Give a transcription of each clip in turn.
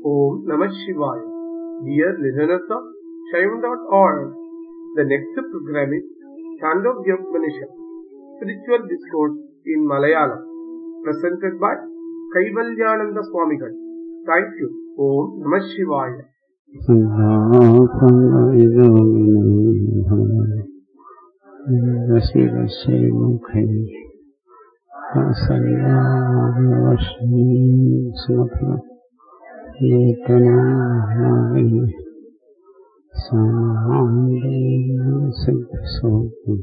Om Namah Shivaya. Dear listeners of Shaivan.org, the next program is Chandogya Upanishad, Spiritual Discourse in Malayalam, presented by Kaivalyananda Swamigal. Thank you. Om Namah Shivaya. ശിവശൈമുഖൈ ഏതനായി സിദ്ധസോപം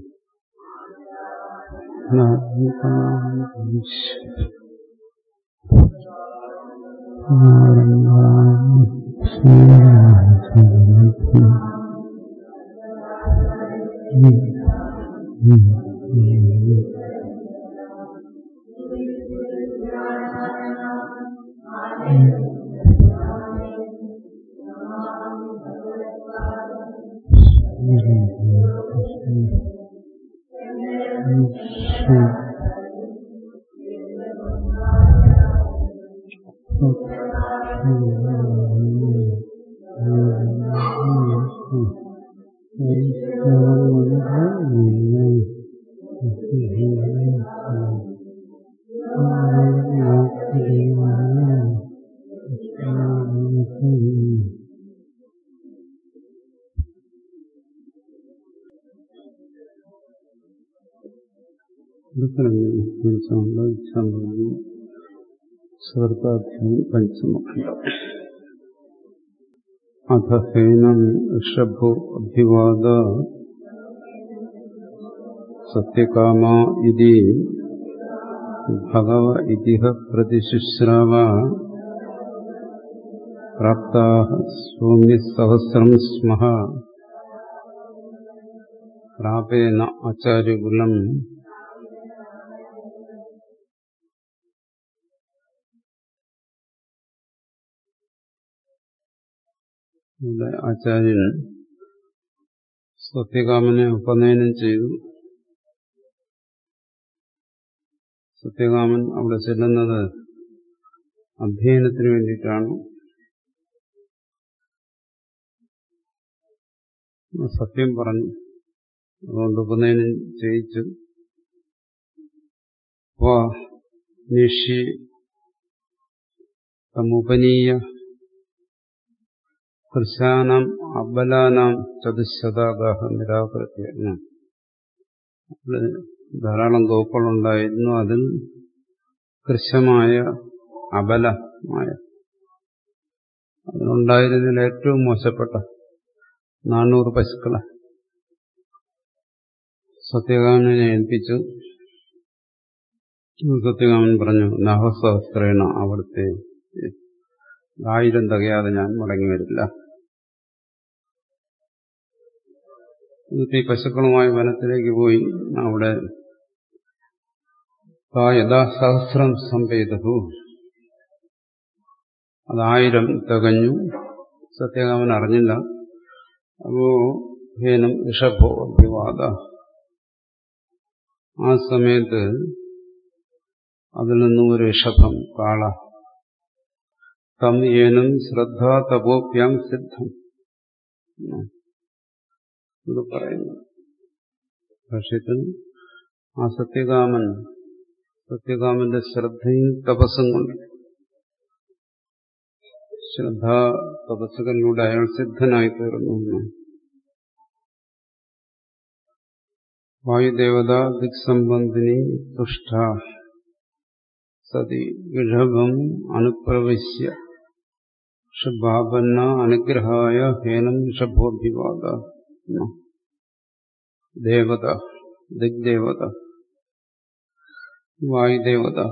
സ്വർഗാധ്യം പഞ്ചമഖണ്ഡം അഥ ഹേനം ഋഷഭോ അഭിവാദ സത്യകാമ ഇതി ഭഗവ ഇതിഹ പ്രതിശുശ്രാവ പ്രാപ്താ സൗമ്യസഹസ്രം സ്മഃ പ്രാപേന ആചാര്യകുലം ഇവിടെ ആചാര്യൻ സത്യകാമനെ ഉപനയനം ചെയ്തു സത്യകാമൻ അവിടെ ചെല്ലുന്നത് അധ്യയനത്തിന് വേണ്ടിയിട്ടാണ് സത്യം പറഞ്ഞു അതുകൊണ്ട് ഉപനയനം ചെയ്യിച്ചു നിഷി തമുപനീയ കൃശാനാം അബലാനാം ചതുശതാഗാഹ നിരാകൃത്യ ധാരാളം ഗോക്കളുണ്ടായിരുന്നു അതിൽ കൃശമായ അബലമായ അതിനുണ്ടായിരുന്നതിൽ ഏറ്റവും മോശപ്പെട്ട നാനൂറ് പശുക്കളെ സത്യകാമനെ ഏൽപ്പിച്ചു സത്യകാമൻ പറഞ്ഞു നഹസഹസ്രേണ അവിടുത്തെ ആയിരം തികയാതെ ഞാൻ മടങ്ങി വരില്ല ഈ പശുക്കളുമായി വനത്തിലേക്ക് പോയി അവിടെ യഥാസഹസ്രം സംവേദു അതായിരം തികഞ്ഞു സത്യകാമൻ അറിഞ്ഞില്ല അപ്പോ ഹേനം ഋഷഭോ വിവാദ ആ സമയത്ത് അതിൽ നിന്നും ഒരു ഋഷഭം കാള തം ഏനം ശ്രദ്ധ തപോഭ്യാം സിദ്ധം ഇത് പറയുന്നു ഭാഷ്യത്തിൽ ആ സത്യകാമൻ സത്യകാമന്റെ ശ്രദ്ധയും തപസ്സും കൊണ്ട് ശ്രദ്ധ തപസ്സുകളിലൂടെ അയാൾ സിദ്ധനായി തീർന്നു വായുദേവത ദിക്സംബന്ധിനി തുഷ്ട സതി ഇഴഭം അനുപ്രവശ്യ ഷഭാപന്ന അനുഗ്രഹായ ഹേനം ഷഭോഭിവാദ ദേവത ദിഗ്ദേവത വായുദേവത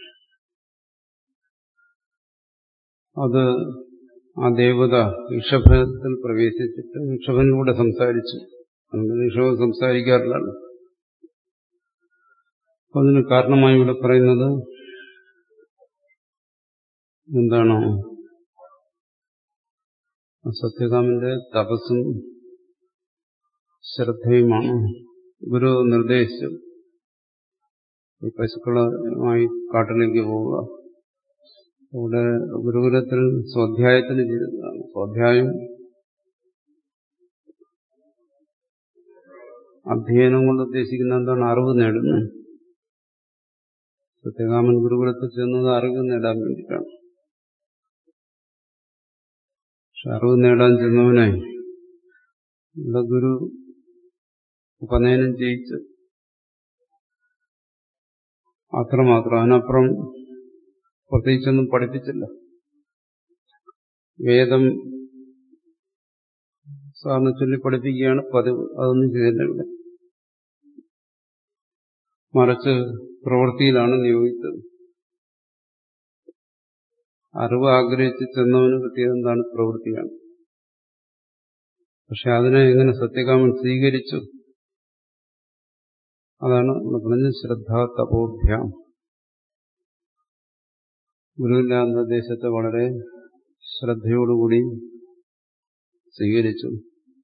അത് ആ ദേവത ഋഷഭത്തിൽ പ്രവേശിച്ചിട്ട് ഋഷഭനിലൂടെ സംസാരിച്ചു അങ്ങനെ ഋഷഭം സംസാരിക്കാറില്ല അതിന് കാരണമായി ഇവിടെ പറയുന്നത് എന്താണോ സത്യകാമന്റെ തപസ്സും ശ്രദ്ധയുമാണ് ഗുരു നിർദ്ദേശിച്ചു ഈ പശുക്കളുമായി കാട്ടിലേക്ക് പോവുക ഇവിടെ ഗുരുകുലത്തിൽ സ്വാധ്യായത്തിന് ചെയ്തതാണ് സ്വാധ്യായം അധ്യയനം കൊണ്ട് ഉദ്ദേശിക്കുന്ന എന്താണ് അറിവ് നേടുന്നു സത്യകാമൻ ഗുരുകുലത്തിൽ ചെന്നത് അറിവ് നേടാൻ വേണ്ടിയിട്ടാണ് പക്ഷെ അറിവ് നേടാൻ ചെന്നവനെ ഇവിടെ ഗുരു ഉപനയനം ചെയ്യിച്ച് അത്രമാത്രം അതിനപ്പുറം പ്രത്യേകിച്ചൊന്നും പഠിപ്പിച്ചില്ല വേദം സാറിന് ചൊല്ലി പഠിപ്പിക്കുകയാണ് പതിവ് അതൊന്നും ചെയ്തില്ല ഇവിടെ മറിച്ച് പ്രവൃത്തിയിലാണ് നിയോഗിച്ചത് അറിവ് ആഗ്രഹിച്ച് ചെന്നവന് കിട്ടിയത് എന്താണ് പ്രവൃത്തിയാണ് പക്ഷെ അതിനെ എങ്ങനെ സത്യകാമൻ സ്വീകരിച്ചു അതാണ് നമ്മൾ പറഞ്ഞ ശ്രദ്ധ തപോഭ്യാം ഗുരുവിന്റെ നിർദ്ദേശത്തെ വളരെ ശ്രദ്ധയോടുകൂടി സ്വീകരിച്ചു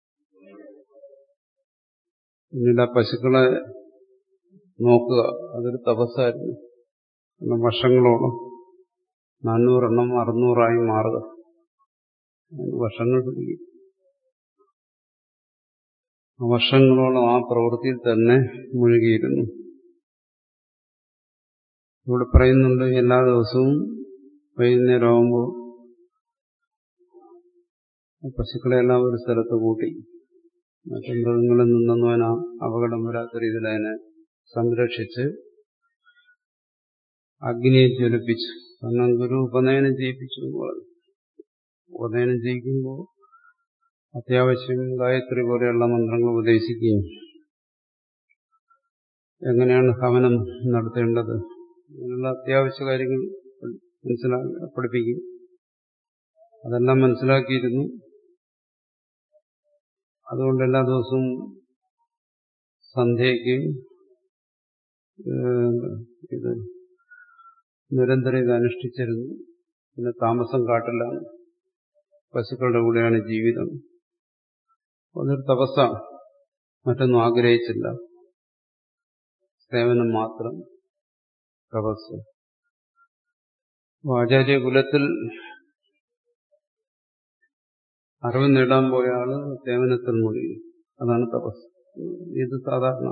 പിന്നീട് ആ പശുക്കളെ നോക്കുക അതൊരു തപസ്സായിരുന്നു കാരണം വർഷങ്ങളോളം നാനൂറെണ്ണം അറുന്നൂറായി മാറുക വർഷങ്ങൾ പിടിക്കും വർഷങ്ങളോളം ആ പ്രവൃത്തിയിൽ തന്നെ മുഴുകിയിരുന്നു ഇവിടെ പറയുന്നുണ്ട് എല്ലാ ദിവസവും വൈകുന്നേരമാകുമ്പോൾ പശുക്കളെല്ലാം ഒരു സ്ഥലത്ത് കൂട്ടി മറ്റു മൃഗങ്ങളിൽ നിന്നൊന്നും അതിന് അപകടം വരാത്ത രീതിയിൽ അതിനെ സംരക്ഷിച്ച് അഗ്നിയെ ജ്വലിപ്പിച്ചു കാരണം ഗുരു ഉപനയനം ചെയ്യിപ്പിച്ചു എന്ന് പറഞ്ഞു ഉപനയനം ചെയ്യിക്കുമ്പോൾ അത്യാവശ്യം ഗായത്രി പോലെയുള്ള മന്ത്രങ്ങൾ ഉപദേശിക്കുകയും എങ്ങനെയാണ് ഹവനം നടത്തേണ്ടത് അങ്ങനെയുള്ള അത്യാവശ്യ കാര്യങ്ങൾ മനസ്സിലാക്കി പഠിപ്പിക്കും അതെല്ലാം മനസ്സിലാക്കിയിരുന്നു അതുകൊണ്ട് എല്ലാ ദിവസവും സന്ധ്യയ്ക്ക് ഇത് നിരന്തരം ഇത് അനുഷ്ഠിച്ചിരുന്നു പിന്നെ താമസം കാട്ടിലാണ് പശുക്കളുടെ കൂടെയാണ് ജീവിതം അതൊരു തപസ്സാണ് മറ്റൊന്നും ആഗ്രഹിച്ചില്ല സേവനം മാത്രം തപസ് ആചാര്യ കുലത്തിൽ അറിവ് നേടാൻ പോയ ആള് സേവനത്തിൽ മുഴുകി അതാണ് തപസ് ഇത് സാധാരണ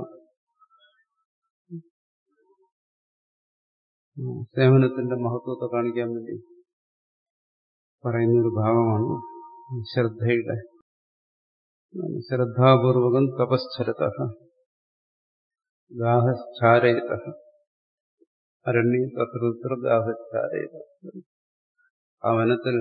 സേവനത്തിന്റെ മഹത്വത്തെ കാണിക്കാൻ വേണ്ടി പറയുന്ന ഒരു ഭാഗമാണ് ശ്രദ്ധയുടെ ശ്രദ്ധാപൂർവകം തപശ്ചരത ഗാഹശ്ചാരയത അരണ്യ തത്ര ഗാഹശ്ചാരയത ആ വനത്തിൽ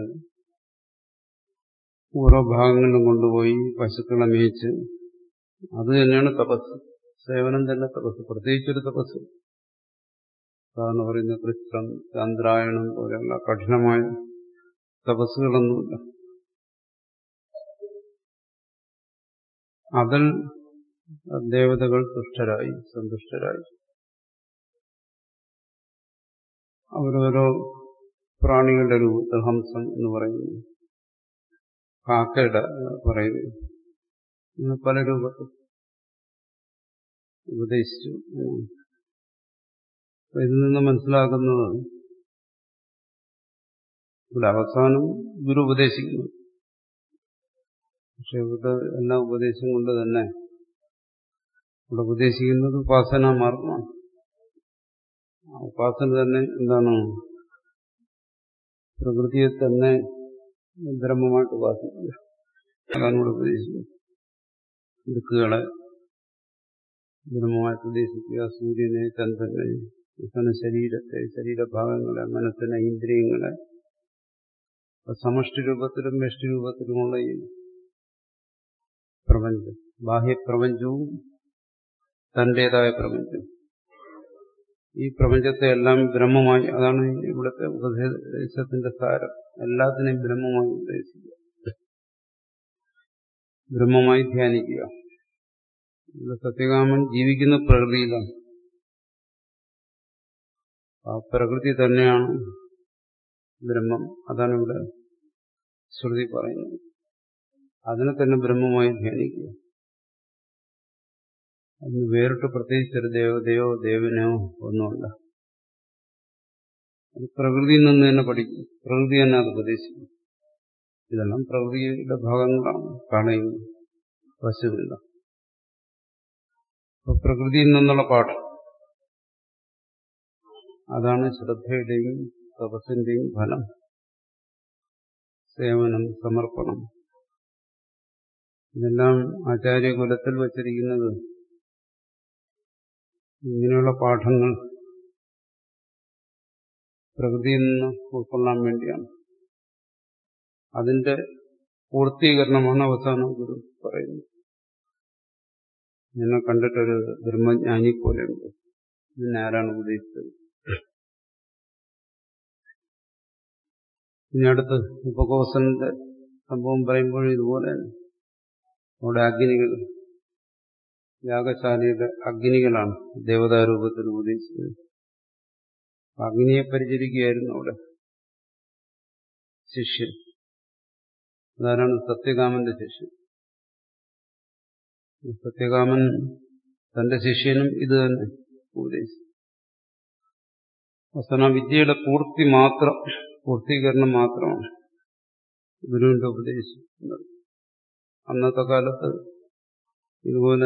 ഓരോ ഭാഗങ്ങളിലും കൊണ്ടുപോയി പശുക്കളെ മേയിച്ച് അത് തന്നെയാണ് തപസ് സേവനം തന്നെ തപസ് പ്രത്യേകിച്ചൊരു തപസ് സാധാരണ പറയുന്ന കൃത്രം ചന്ദ്രായണം പോലെയുള്ള കഠിനമായ തപസ്സുകളൊന്നുമില്ല അതിൽ ദേവതകൾ തുഷ്ടരായി സന്തുഷ്ടരായി അവരോരോ പ്രാണികളുടെ രൂപത്തിൽ ഹംസം എന്ന് പറയുന്നു കാക്കയുടെ പറയുന്നു ഇങ്ങനെ പല രൂപത്തിൽ ഉപദേശിച്ചു ഇതിൽ നിന്ന് മനസ്സിലാക്കുന്നത് ഇവിടെ അവസാനം ഗുരു ഉപദേശിക്കുന്നു പക്ഷെ ഇവിടെ എല്ലാ ഉപദേശം കൊണ്ട് തന്നെ ഇവിടെ ഉപദേശിക്കുന്നത് ഉപാസന മാർഗമാണ് ഉപാസന തന്നെ എന്താണ് പ്രകൃതിയെ തന്നെ ബ്രഹ്മമായിട്ട് ഉപാസിക്കുക അതാണ് ഇവിടെ ഉപദേശിക്കുന്നത് ദുഃഖുകളെ ബ്രഹ്മമായിട്ട് ഉദ്ദേശിക്കുക സൂര്യനെ ചന്ദ്രനെ ഇങ്ങനെ ശരീരത്തെ ശരീരഭാഗങ്ങളെ മനസ്സിനെ ഇന്ദ്രിയങ്ങളെ സമഷ്ടി രൂപത്തിലും വ്യഷ്ടി രൂപത്തിലുമുള്ള ഈ പ്രപഞ്ചം ബാഹ്യപ്രപഞ്ചവും തന്റേതായ പ്രപഞ്ചം ഈ പ്രപഞ്ചത്തെ എല്ലാം ബ്രഹ്മമായി അതാണ് ഇവിടുത്തെ ഉപദേശത്തിന്റെ സാരം എല്ലാത്തിനെയും ബ്രഹ്മമായി ഉദ്ദേശിക്കുക ബ്രഹ്മമായി ധ്യാനിക്കുക ഇവിടെ സത്യകാമൻ ജീവിക്കുന്ന പ്രകൃതിയിലാണ് ആ പ്രകൃതി തന്നെയാണ് ബ്രഹ്മം അതാണ് ഇവിടെ ശ്രുതി പറയുന്നത് അതിനെ തന്നെ ബ്രഹ്മമായി ധ്യാനിക്കുക അതിന് വേറിട്ട് പ്രത്യേകിച്ചൊരു ദേവതയോ ദേവനോ ഒന്നുമല്ല അത് പ്രകൃതിയിൽ നിന്ന് തന്നെ പഠിക്കും പ്രകൃതി തന്നെ അത് ഉപദേശിക്കും ഇതെല്ലാം പ്രകൃതിയുടെ ഭാഗങ്ങളാണ് കാണയും പശുവില്ല അപ്പൊ പ്രകൃതിയിൽ നിന്നുള്ള പാഠം അതാണ് ശ്രദ്ധയുടെയും തപസ്സിന്റെയും ഫലം സേവനം സമർപ്പണം ഇതെല്ലാം ആചാര്യകുലത്തിൽ വച്ചിരിക്കുന്നത് ഇങ്ങനെയുള്ള പാഠങ്ങൾ പ്രകൃതിയിൽ നിന്ന് ഉൾക്കൊള്ളാൻ വേണ്ടിയാണ് അതിന്റെ പൂർത്തീകരണമാണ് അവസാനം ഗുരു പറയുന്നത് എന്നെ കണ്ടിട്ടൊരു ബ്രഹ്മജ്ഞാനി പോലെയുണ്ട് ഇതിനെ ആരാണ് ഉപദേശിച്ചത് ഇനി അടുത്ത് ഉപകോസന്റെ സംഭവം പറയുമ്പോൾ ഇതുപോലെ അവിടെ അഗ്നികൾ യാഗശാലയുടെ അഗ്നികളാണ് ദേവതാരൂപത്തിൽ ഉപദേശിച്ചത് അഗ്നിയെ പരിചരിക്കുകയായിരുന്നു അവിടെ ശിഷ്യൻ അതാരാണ് സത്യകാമന്റെ ശിഷ്യൻ സത്യകാമൻ തന്റെ ശിഷ്യനും ഇത് തന്നെ ഉപദേശിച്ചു അവസാനം വിദ്യയുടെ പൂർത്തി മാത്രം പൂർത്തീകരണം മാത്രമാണ് ഗുരുവിന്റെ ഉപദേശം അന്നത്തെ കാലത്ത് ഇതുപോലെ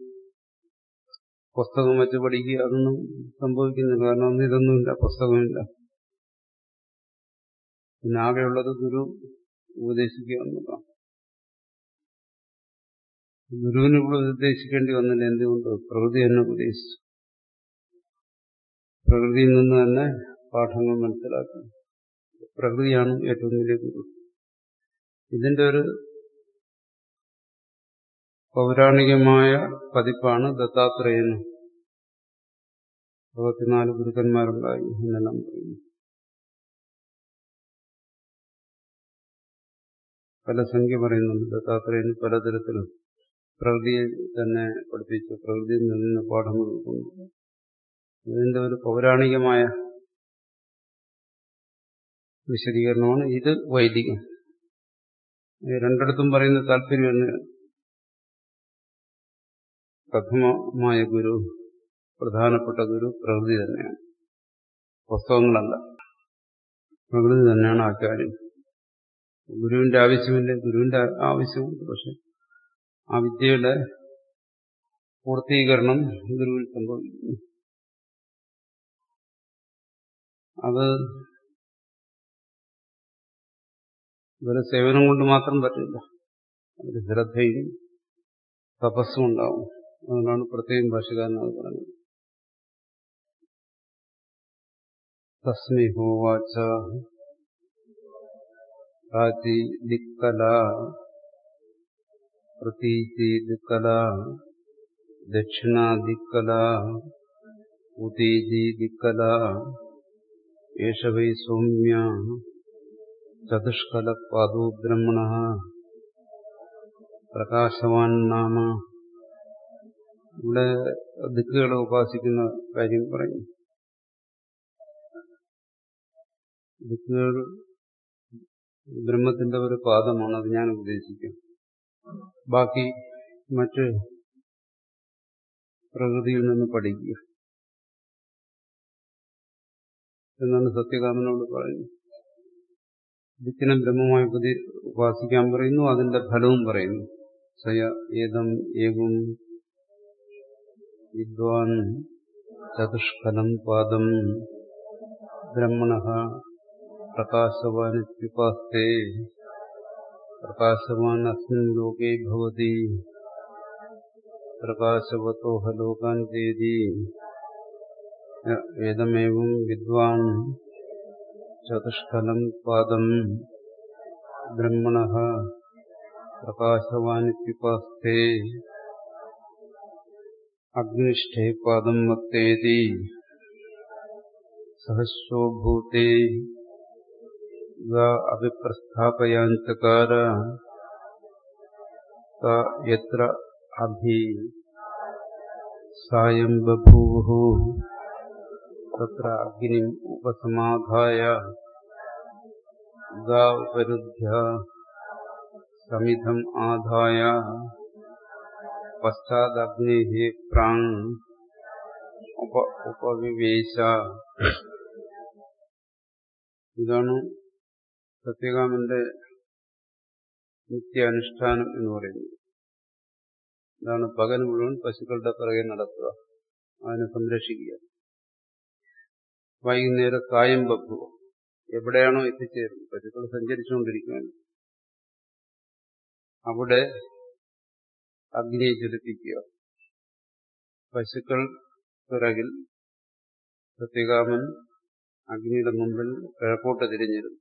പുസ്തകം വെച്ച് പഠിക്കുക അതൊന്നും സംഭവിക്കുന്നില്ല കാരണം അന്ന് ഇതൊന്നുമില്ല പുസ്തകമില്ല പിന്നെ ആകെയുള്ളത് ഗുരു ഉപദേശിക്കുക എന്നതാണ് ഗുരുവിന് ഉപദേശിക്കേണ്ടി വന്നില്ല എന്തുകൊണ്ട് പ്രകൃതി തന്നെ ഉപദേശിച്ചു പ്രകൃതിയിൽ നിന്ന് തന്നെ പാഠങ്ങൾ മനസ്സിലാക്കി പ്രകൃതിയാണ് ഏറ്റവും വലിയ ഗുരു ഇതിന്റെ ഒരു പൗരാണികമായ പതിപ്പാണ് ദത്താത്രേയന് അറുപത്തിനാല് ഗുരുക്കന്മാരുണ്ടായി എന്നെല്ലാം പറയുന്നു പല സംഖ്യ പറയുന്നുണ്ട് ദത്താത്രേയന് പലതരത്തിലും പ്രകൃതിയെ തന്നെ പഠിപ്പിച്ചു പ്രകൃതിയിൽ നിന്ന് പാഠങ്ങൾ ഉൾക്കൊണ്ടു ഇതിന്റെ ഒരു പൗരാണികമായ വിശദീകരണമാണ് ഇത് വൈദികം രണ്ടിടത്തും പറയുന്ന താല്പര്യം തന്നെയാണ് പ്രഥമമായ ഗുരു പ്രധാനപ്പെട്ട ഗുരു പ്രകൃതി തന്നെയാണ് പുസ്തകങ്ങളല്ല പ്രകൃതി തന്നെയാണ് ആചാര്യൻ ഗുരുവിന്റെ ആവശ്യമില്ല ഗുരുവിന്റെ ആവശ്യമുണ്ട് പക്ഷെ ആ വിദ്യയുടെ പൂർത്തീകരണം ഗുരുവിൽ സംഭവിക്കുന്നു അത് ഇവരെ സേവനം കൊണ്ട് മാത്രം പറ്റില്ല അതിന് ശ്രദ്ധയും തപസ്സും ഉണ്ടാവും അതുകൊണ്ടാണ് പ്രത്യേകം ഭാഷകാരൻ അത് പറഞ്ഞത് തസ്മി ഹോവാച്ച പ്രാചി ദിക്കല പ്രതീചി ദിക്കല ദക്ഷിണാദിക്കല ഉതീജി ദിക്കല ഏഷ വൈ സൗമ്യ ചതുഷ്കല പാദോ ബ്രഹ്മണ പ്രകാശവാൻ നാമ ഇവിടെ ദിക്കുകളെ ഉപാസിക്കുന്ന കാര്യം പറയും ദിക്കുകൾ ബ്രഹ്മത്തിന്റെ ഒരു പാദമാണ് അത് ഞാൻ ഉപദേശിക്കും ബാക്കി മറ്റ് പ്രകൃതിയിൽ നിന്ന് പഠിക്കുക എന്നാണ് സത്യകാമനോട് പറയുന്നത് ദിക്കിനെ ബ്രഹ്മമായി പുതി ഉപാസിക്കാൻ പറയുന്നു അതിന്റെ ഫലവും പറയുന്നു സയ ഏതം ഏകും വിദ്വാൻ ചതുഷ്കലം പാദം ബ്രഹ്മണ പ്രകാശവാനുപാസ്തേ പ്രകാശവാൻ അസ്മിൻ ലോകേ ഭവതി പ്രകാശവതോഹ ലോകാൻ ചേതി ഏതമേവം വിദ്വാൻ ചതുഷ്കലം പാദം ബ്രഹ്മണ പ്രകാശവാനുപാസ്തേ അഗ്നിഷ്ഠേ പാദം മത്തേതി സഹസ്രോഭൂതേ അഭിപ്രസ്ഥാപയാഞ്ചകാര യത്ര അഭി സായം ബഭൂവു തത്ര അഗ്നിം ഉപസമാധായ ഗാ ഉപരുദ്ധ്യ സമിധം ആധായ പശ്ചാദഗ്നി പ്രാങ് ഉപവിവേശ ഇതാണ് സത്യകാമന്റെ നിത്യാനുഷ്ഠാനം എന്ന് പറയുന്നത് ഇതാണ് പകൽ മുഴുവൻ പശുക്കളുടെ പിറകെ നടക്കുക അതിനെ സംരക്ഷിക്കുക വൈകുന്നേരം കായം വെക്കുക എവിടെയാണോ എത്തിച്ചേരുന്നത് പശുക്കൾ സഞ്ചരിച്ചുകൊണ്ടിരിക്കുകയാണ് അവിടെ അഗ്നിയെ ജ്വലിപ്പിക്കുക പശുക്കൾ പിറകിൽ സത്യകാമൻ അഗ്നിയുടെ മുമ്പിൽ കിഴക്കോട്ട് തിരിഞ്ഞിരുന്നു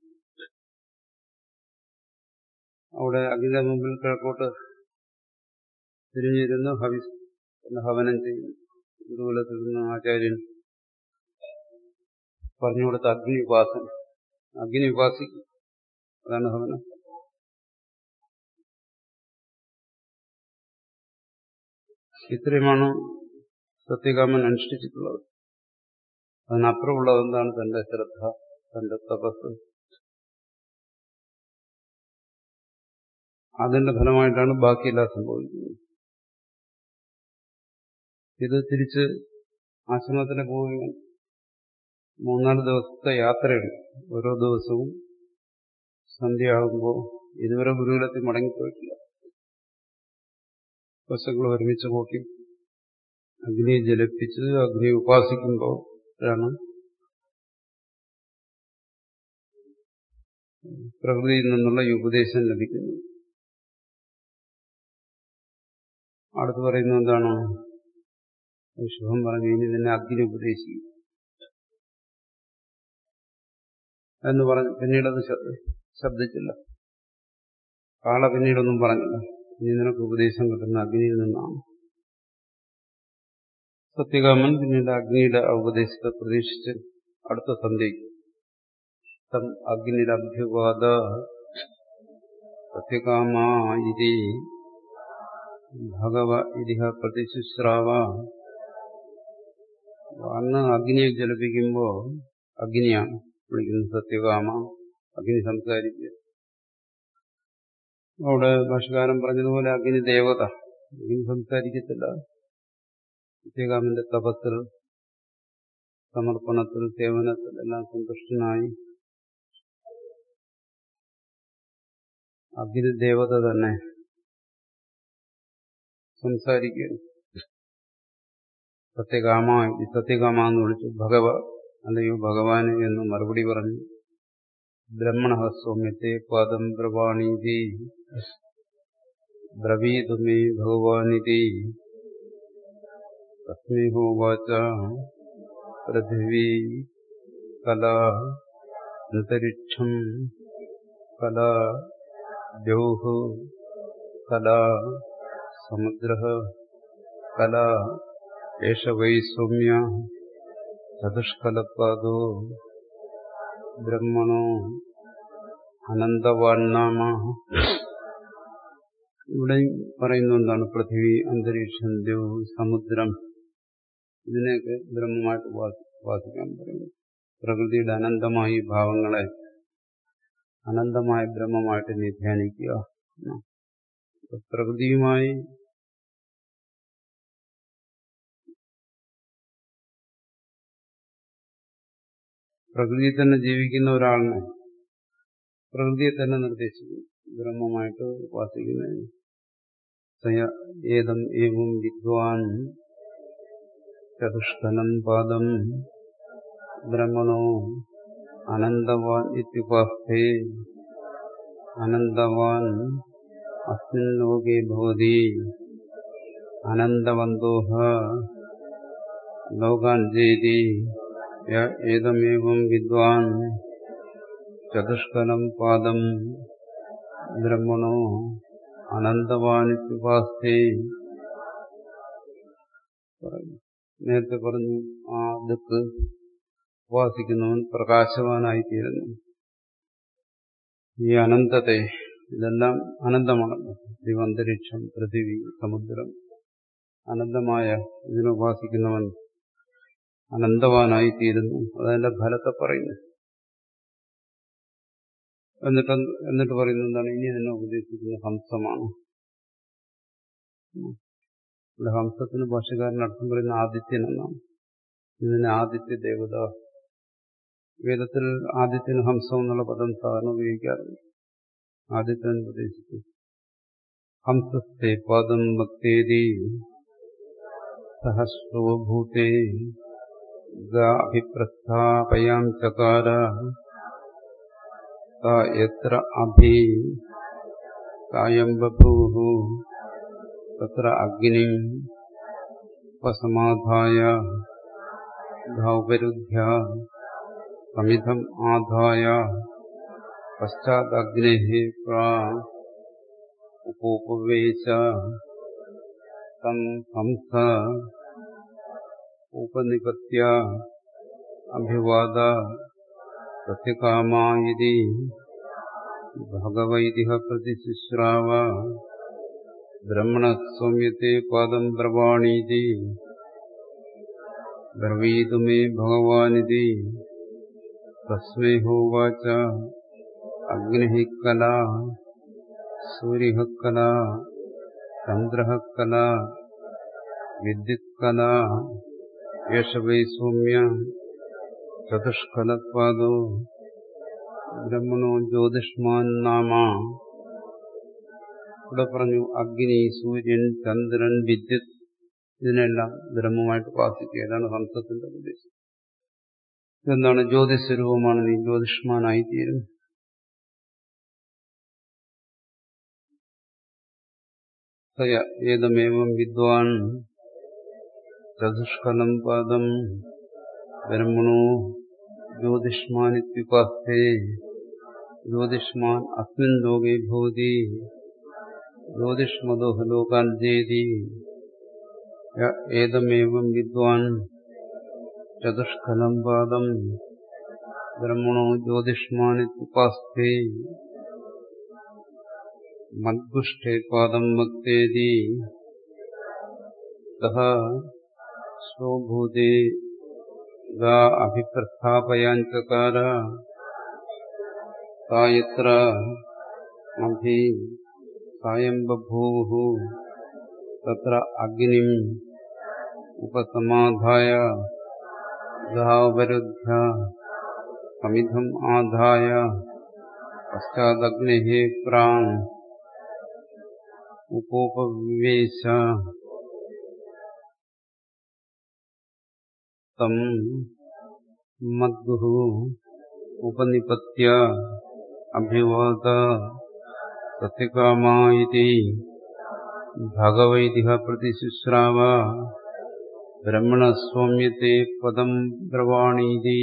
അവിടെ അഗ്നിയുടെ മുമ്പിൽ കിഴക്കോട്ട് തിരിഞ്ഞിരുന്ന് ഹവിസ് എന്ന ഹവനം ചെയ്യും ഗുരുകുലത്തിൽ നിന്ന് ആചാര്യൻ പറഞ്ഞു കൊടുത്ത അഗ്നി ഉപാസന അഗ്നി ഉപാസിക്കും അതാണ് ഹവനം ഇത്രയുമാണ് സത്യകാമൻ അനുഷ്ഠിച്ചിട്ടുള്ളത് അതിനപ്പുറമുള്ളത് എന്താണ് തന്റെ ശ്രദ്ധ തന്റെ തപസ് അതിന്റെ ഫലമായിട്ടാണ് ബാക്കിയെല്ലാം സംഭവിക്കുന്നത് ഇത് തിരിച്ച് ആശ്രമത്തിന് പോവുകയാണ് മൂന്നാല് ദിവസത്തെ യാത്രയുണ്ട് ഓരോ ദിവസവും സന്ധ്യയാകുമ്പോൾ ഇതുവരെ ഗുരുകുലത്തിൽ മടങ്ങിപ്പോയിട്ടില്ല പശുക്കൾ ഒരുമിച്ച് കൂട്ടി അഗ്നിയെ ജലിപ്പിച്ച് അഗ്നിയെ ഉപാസിക്കുമ്പോൾ ആണ് പ്രകൃതിയിൽ നിന്നുള്ള ഈ ഉപദേശം ലഭിക്കുന്നത് അടുത്ത് പറയുന്നത് എന്താണ് ശുഭം പറഞ്ഞു ഇനി നിന്നെ അഗ്നി ഉപദേശിക്കും എന്ന് പറഞ്ഞു പിന്നീടത് ശബ്ദിച്ചില്ല കാള പിന്നീടൊന്നും പറഞ്ഞില്ല ഇനി നിനക്ക് ഉപദേശം കിട്ടുന്ന അഗ്നിയിൽ നിന്നാണ് സത്യകാമൻ പിന്നീട് അഗ്നിയുടെ ഉപദേശത്തെ പ്രതീക്ഷിച്ച് അടുത്ത സന്ധ്യയ്ക്ക് തം അഗ്നിരഭ്യുവാദ സത്യകാമായിരി ഭഗവ ഇതിഹ പ്രതിശുശ്രാവ അന്ന് അഗ്നിയെ ജലിപ്പിക്കുമ്പോ അഗ്നിയാണ് വിളിക്കുന്നത് സത്യകാമ അഗ്നി സംസാരിക്കുക അവിടെ ഭാഷകാരൻ പറഞ്ഞതുപോലെ അഗ്നി ദേവത അഗ്നി സംസാരിക്കത്തില്ല സത്യകാമന്റെ തപത്തിൽ സമർപ്പണത്തിൽ സേവനത്തിൽ എല്ലാം സന്തുഷ്ടനായി അഗ്നി ദേവത തന്നെ സംസാരിക്കുകയാണ് സത്യകാമ സത്യകാമ എന്ന് വിളിച്ചു ഭഗവ അല്ലയോ ഭഗവാന് എന്ന് മറുപടി പറഞ്ഞു ബ്രഹ്മണ സൗമ്യത്തെ പദം ബ്രവാണീതി ബ്രവീതുമേ ഭഗവാനിതി തസ്മേഹോവാച പൃഥിവീ കല അന്തരിക്ഷം കല ദ്യൗഹ് കല സമുദ്ര കല ഏഷ വൈ സൗമ്യ ചതുഷ്കലപാദോ ബ്രഹ്മണോ അനന്തവാൻ നാമ ഇവിടെ പറയുന്ന എന്താണ് പൃഥ്വി അന്തരീക്ഷം ദ്യൗ സമുദ്രം ഇതിനെയൊക്കെ ബ്രഹ്മമായിട്ട് ഉപാസിക്കാൻ പറയുന്നു പ്രകൃതിയുടെ അനന്തമായ ഭാവങ്ങളെ അനന്തമായ ബ്രഹ്മമായിട്ട് നീ ധ്യാനിക്കുക പ്രകൃതിയുമായി പ്രകൃതിയിൽ തന്നെ ജീവിക്കുന്ന ഒരാളിനെ പ്രകൃതിയെ തന്നെ നിർദ്ദേശിക്കും ബ്രഹ്മമായിട്ട് ഉപാസിക്കുന്നതിന് ഏതം ഏവം വിദ്വാൻ ചതുഷ്കനം പാദം ബ്രഹ്മണോ അനന്തവാൻ ഇത്യുപാസ്ഥേ അനന്തവാൻ അസ്മിൻ ലോകേ ഭവതി അനന്തവന്തോഹ ലോകാൻ ജയതി ഏതമേവം വിദ്വാൻ ചതുഷ്കലം പാദം ബ്രഹ്മണോ അനന്തവാനിത്യുപാസ്ഥേ നേരത്തെ പറഞ്ഞു ആ ദിക്ക് ഉപാസിക്കുന്നവൻ പ്രകാശവാനായിത്തീരുന്നു ഈ അനന്തത്തെ ഇതെല്ലാം അനന്തമാണല്ലോ ദിവന്തരീക്ഷം പൃഥിവി സമുദ്രം അനന്തമായ ഇതിനുപാസിക്കുന്നവൻ അനന്തവാനായിത്തീരുന്നു അതതിന്റെ ഫലത്തെ പറയുന്നു എന്നിട്ട് എന്നിട്ട് പറയുന്നത് എന്താണ് ഇനി എന്നെ ഉപദേശിക്കുന്ന ഹംസമാണ് ഇവിടെ ഹംസത്തിന് ഭാഷകാരൻ അർത്ഥം പറയുന്ന ആദിത്യൻ എന്നാണ് ഇതിനെ ആദിത്യ ദേവത വേദത്തിൽ ആദിത്യന് ഹംസം എന്നുള്ള പദം സാധാരണ ഉപയോഗിക്കാറുണ്ട് ആദിത്യൻ ഉപദേശിച്ചു ഹംസത്തെ പദം ഭക്തേതി സഹസ്രവഭൂതേ അഭിപ്രസ്ഥാപയാം ചകാര യത്ര അഭി കായം ബഭൂः തത്ര അഗ്നിം ഉപസമാധായ ധൗപരുദ്ധ്യ സമിധം ആധായ പശ്ചാദഗ്നേः പ്രാ ഉപോപവേശ തം ഹംസ ഉപനിപത്യ അഭിവാദ പ്രത്യകാമായിതി ഭഗവൈതിഹ പ്രതിശുശ്രാവ ബ്രഹ്മണ സൗമ്യത്തെ പാദം ബ്രവാണീതി ബ്രവീതു മേ ഭഗവാനിതി തസ്മൈ ഹോവാച അഗ്നി കല സൂര്യ കല ചന്ദ്ര കല വിദ്യുത് കല യേശ വൈ സൗമ്യ ചതുഷ്കലത്വാദോ ബ്രഹ്മണോ ജ്യോതിഷ്മാൻ നാമ ഇവിടെ പറഞ്ഞു അഗ്നി സൂര്യൻ ചന്ദ്രൻ വിദ്യുത് ഇതിനെല്ലാം ബ്രഹ്മമായിട്ട് ഉപാസിക്കുക ഇതാണ് ഹംസത്തിന്റെ ഉദ്ദേശം ഇതെന്താണ് ജ്യോതിസ്വരൂപമാണ് നീ ജ്യോതിഷ്മാനായി തീരും സയ ഏതമേവം വിദ്വാൻ ചതുഷ്കലം പാദം ബ്രഹ്മണോ ജ്യോതിഷ്മാനിത്യുപാസ്തേ ജ്യോതിഷ്മാൻ അസ്മിൻ ലോകേ ഭൂതി ജ്യോതിഷ്മതോ ലോകാൻ ജേതി ഏതമേവം വിദ്വാൻ ചതുഷ്കലം പാദം ബ്രഹ്മണോ ജ്യോതിഷ്മാനിത്യുപാസ്തേ മദ്ഗുഷ്ഠേ പാദം ഭക്തേതി സഹ സ്വഭൂതേ അഭിപ്രസ്ഥാപയാഞ്ചകാര സായത്ര അഭി സായം ബഭൂവു തത്ര അഗ്നിം ഉപസമാധായ ഗാവരുദ്ധ്യ സമിധം ആധായ പശ്ചാദഗ്നി പ്രാൺ ഉപോപവിവേശ തം മദ്ഗുഃ ഉപനിപത്യ അഭിവാദ സത്യകാമാ ഇതി ഭഗവൈതിഹ പ്രതിശുശ്രാവ ബ്രഹ്മണസ്വാമ്യത്തെ പദം ബ്രവാണീതി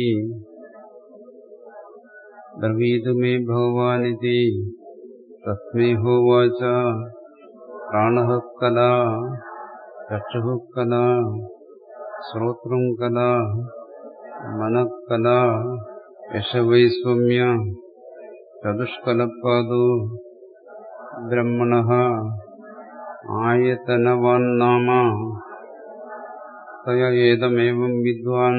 ബ്രവീതു മേ ഭഗവാനിതി തസ്മൈ ഹോവാച പ്രാണഃ കലാ ചക്ഷുഃ കലാ ശ്രോത്രം കലാ മനഃ കലാ യശവൈ സൗമ്യ ചതുഷ്കലപാദോ ബ്രഹ്മണഃ ആയതനവാൻ നാമ തയ ഏതമേവം വിദ്വാൻ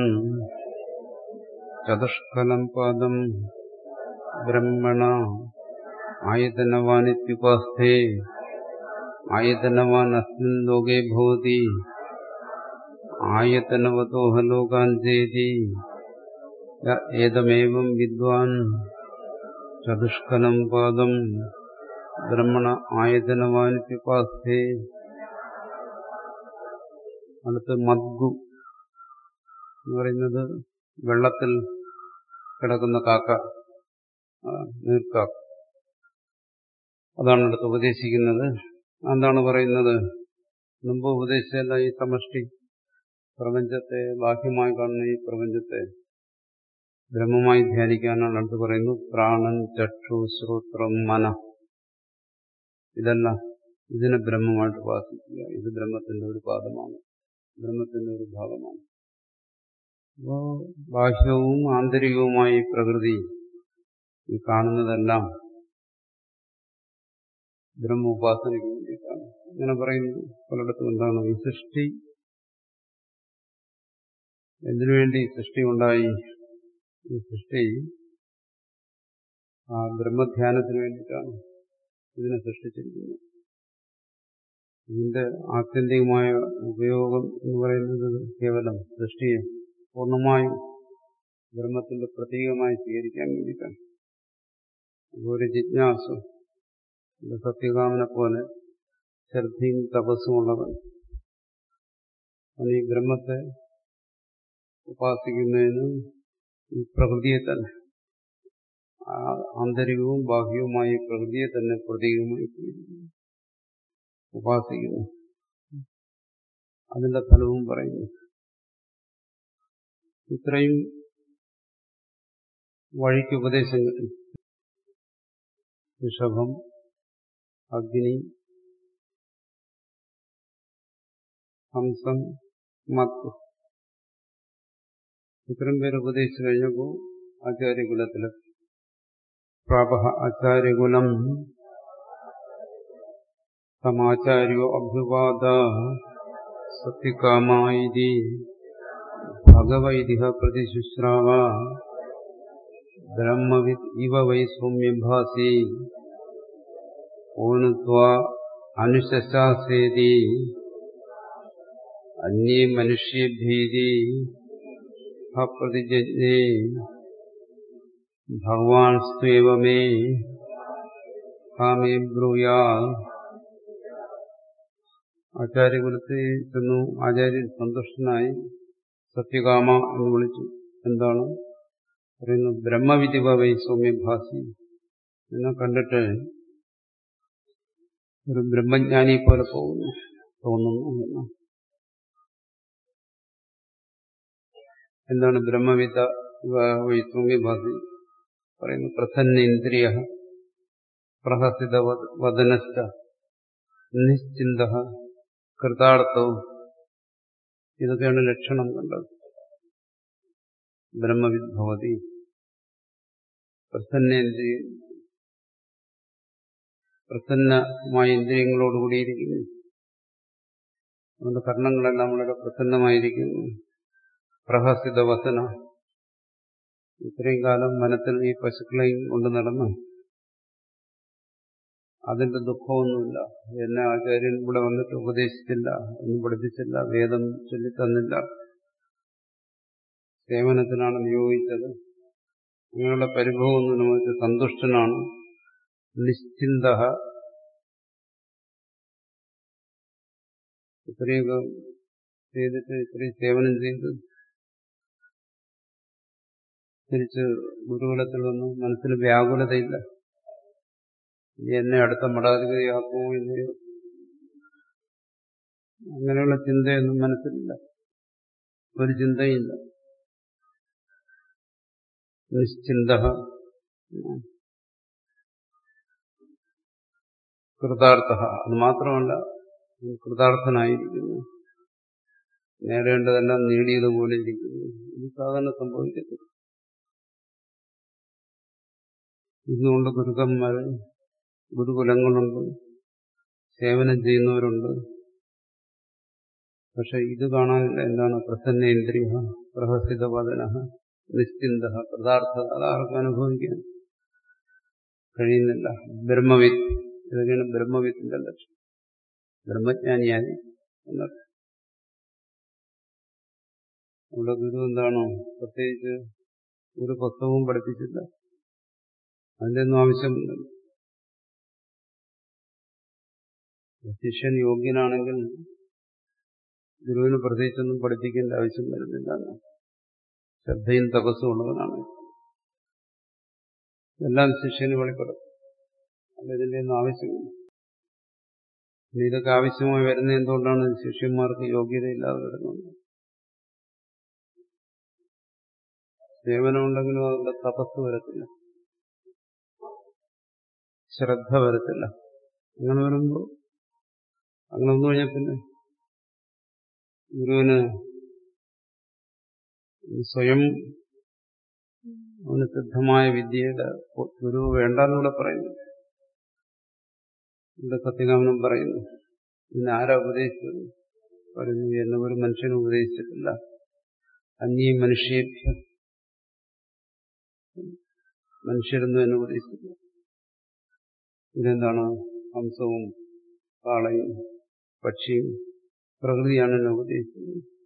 ചതുഷ്കലം പാദം ബ്രഹ്മണ ആയതനവാനിത്യുപാസ്ഥേ ആയതനവാൻ അസ്മിൻ ലോകേ ഭവതി ആയതനവതോഹ ലോകാൻ ചേതി ഏതമേവം വിദ്വാൻ ചതുഷ്കലം പാദം ബ്രഹ്മണ ആയതനവാനിത്യുപാസ്ഥേ അടുത്ത് മദ്ഗു എന്ന് പറയുന്നത് വെള്ളത്തിൽ കിടക്കുന്ന കാക്ക നീർക്കാക്ക അതാണ് അടുത്ത് ഉപദേശിക്കുന്നത് എന്താണ് പറയുന്നത് മുമ്പ് ഉപദേശിച്ചല്ല ഈ സമഷ്ടി പ്രപഞ്ചത്തെ ബാഹ്യമായി കാണുന്ന ഈ പ്രപഞ്ചത്തെ ബ്രഹ്മമായി ധ്യാനിക്കാനാണ് അടുത്ത് പറയുന്നു പ്രാണൻ ചക്ഷു ശ്രോത്രം മന ഇതെല്ലാം ഇതിനെ ബ്രഹ്മമായിട്ട് ഉപാസിക്കുക ഇത് ബ്രഹ്മത്തിന്റെ ഒരു പാദമാണ് ബ്രഹ്മത്തിന്റെ ഒരു ഭാഗമാണ് അപ്പോ ബാഹ്യവും ആന്തരികവുമായ ഈ പ്രകൃതി ഈ കാണുന്നതെല്ലാം ബ്രഹ്മ ഉപാസനയ്ക്ക് വേണ്ടിയിട്ടാണ് ഇങ്ങനെ പറയുന്നു പലയിടത്തും എന്താണ് ഈ സൃഷ്ടി എന്തിനു വേണ്ടി സൃഷ്ടി ഉണ്ടായി ഈ സൃഷ്ടി ആ ബ്രഹ്മധ്യാനത്തിന് വേണ്ടിയിട്ടാണ് ഇതിനെ സൃഷ്ടിച്ചിരിക്കുന്നത് ഇതിന്റെ ആത്യന്തികമായ ഉപയോഗം എന്ന് പറയുന്നത് കേവലം സൃഷ്ടിയെ പൂർണ്ണമായും ബ്രഹ്മത്തിന്റെ പ്രതീകമായി സ്വീകരിക്കാൻ വേണ്ടിയിട്ടാണ് ഒരു ജിജ്ഞാസു സത്യകാമനെ പോലെ ശ്രദ്ധയും തപസ്സുമുള്ളവൻ അവൻ ഈ ബ്രഹ്മത്തെ ഉപാസിക്കുന്നതിന് ഈ പ്രകൃതിയെ തന്നെ ആന്തരികവും ബാഹ്യവുമായ പ്രകൃതിയെ തന്നെ പ്രതീകമായി സ്വീകരിക്കുന്നു ഉപാസിക്കുന്നു അതിന്റെ ഫലവും പറയുന്നു ഇത്രയും വഴിക്ക് ഉപദേശം കിട്ടും ഋഷഭം അഗ്നി ഹംസം മത്ത് ഇത്രയും പേര് ഉപദേശിച്ചു കഴിഞ്ഞപ്പോൾ ആചാര്യകുലത്തില് പ്രാപ ആചാര്യകുലം സമാചാര്യോ അഭ്യുവാദ സത്യകാമായി ഭഗവൈദിക പ്രതിശുശ്രാവ ബ്രഹ്മവിത് ഇവ വൈ സൗമ്യഭാസി ഓനുത്വ അനുശാസേതി അന്യേ മനുഷ്യഭീതി പ്രതിജ്ഞേ ഭഗവാൻ സ്വേവമേ കാമേ ബ്രൂയാ ആചാര്യകുലത്തിൽ ചെന്നു ആചാര്യൻ സന്തുഷ്ടനായി സത്യകാമ എന്ന് വിളിച്ചു എന്താണ് പറയുന്നു ബ്രഹ്മവിധിവ വൈ സൗമ്യഭാസി എന്നെ കണ്ടിട്ട് ഒരു ബ്രഹ്മജ്ഞാനി പോലെ പോകുന്നു തോന്നുന്നു എന്ന് എന്താണ് ബ്രഹ്മവിദ്യ വൈ സൗമ്യഭാസി പറയുന്നു പ്രസന്നേന്ദ്രിയ പ്രഹസിത വദനസ്ഥ നിശ്ചിന്ത കൃതാർത്ഥവും ഇതൊക്കെയാണ് ലക്ഷണം കണ്ടത് ബ്രഹ്മവിദ് ഭവതി പ്രസന്നേന്ദ്രിയ പ്രസന്നമായ ഇന്ദ്രിയങ്ങളോടുകൂടിയിരിക്കുന്നു നമ്മുടെ കർണങ്ങളെല്ലാം വളരെ പ്രസന്നമായിരിക്കുന്നു പ്രഹസിത വസന ഇത്രയും കാലം വനത്തിൽ ഈ പശുക്കളെയും കൊണ്ട് നടന്നു അതിന്റെ ദുഃഖമൊന്നുമില്ല എന്നെ ആചാര്യൻ ഇവിടെ വന്നിട്ട് ഉപദേശിച്ചില്ല ഒന്നും പഠിപ്പിച്ചില്ല വേദം ചൊല്ലിത്തന്നില്ല സേവനത്തിനാണ് നിയോഗിച്ചത് അങ്ങനെയുള്ള പരിഭവമൊന്നും നമുക്ക് സന്തുഷ്ടനാണ് നിശ്ചിന്ത ഇത്രയൊക്കെ ചെയ്തിട്ട് ഇത്രയും സേവനം ചെയ്ത് തിരിച്ച് ഗുരുകുലത്തിൽ വന്നു മനസ്സിൽ വ്യാകുലതയില്ല എന്നെ അടുത്ത മഠാധിപതിയാക്കുമോ ഇല്ലയോ അങ്ങനെയുള്ള ചിന്തയൊന്നും മനസ്സിലില്ല ഒരു ചിന്തയില്ല നിശ്ചിന്ത കൃതാർത്ഥ അത് മാത്രമല്ല കൃതാർത്ഥനായിരിക്കുന്നു നേടേണ്ടതെല്ലാം നേടിയതുപോലെ ഇരിക്കുന്നു ഇത് സാധാരണ സംഭവിക്കത്തില്ല ഇന്നുകൊണ്ട് ഗുരുക്കന്മാര് ഗുരുകുലങ്ങളുണ്ട് സേവനം ചെയ്യുന്നവരുണ്ട് പക്ഷെ ഇത് കാണാനില്ല എന്താണ് പ്രസന്നേന്ദ്രിയ പ്രഹസിത വദന നിശ്ചിന്ത കൃതാർത്ഥത അതാർക്കും അനുഭവിക്കാൻ കഴിയുന്നില്ല ബ്രഹ്മവിത്ത് ഇതൊക്കെയാണ് ബ്രഹ്മവിത്തിന്റെ ലക്ഷ്യം ബ്രഹ്മജ്ഞാനിയായി എന്നർത്ഥം നമ്മുടെ ഗുരു എന്താണോ പ്രത്യേകിച്ച് ഒരു പുസ്തകവും പഠിപ്പിച്ചില്ല അതിന്റെ ഒന്നും ആവശ്യമില്ല ശിഷ്യൻ യോഗ്യനാണെങ്കിൽ ഗുരുവിന് പ്രത്യേകിച്ചൊന്നും പഠിപ്പിക്കേണ്ട ആവശ്യം വരുന്നില്ല ശ്രദ്ധയും തപസ്സും ഉള്ളവനാണ് എല്ലാം ശിഷ്യന് വെളിപ്പെടും അല്ല ഇതിന്റെ ഒന്നും ആവശ്യമില്ല ഇനി ഇതൊക്കെ ആവശ്യമായി വരുന്നത് എന്തുകൊണ്ടാണ് ശിഷ്യന്മാർക്ക് യോഗ്യതയില്ലാതെ വരുന്നത് സേവനമുണ്ടെങ്കിലും അതിന്റെ തപസ് വരത്തില്ല ശ്രദ്ധ വരത്തില്ല അങ്ങനെ വരുമ്പോൾ അങ്ങനെ വന്നു കഴിഞ്ഞാൽ പിന്നെ ഗുരുവിന് സ്വയം അവന് സിദ്ധമായ വിദ്യയുടെ ഗുരു വേണ്ടെന്നൂടെ പറയുന്നു ഇവിടെ സത്യകാമനം പറയുന്നു പിന്നെ ആരാ ഉപദേശിച്ചത് പറയുന്നു എന്നെ ഒരു മനുഷ്യനും ഉപദേശിച്ചിട്ടില്ല അന്യ മനുഷ്യേഭ്യ മനുഷ്യരൊന്നും എന്നെ ഉപദേശിച്ചില്ല ഇതെന്താണ് ഹംസവും കാളയും പക്ഷിയും പ്രകൃതിയാണ് എന്നെ ഉപദേശിച്ചത്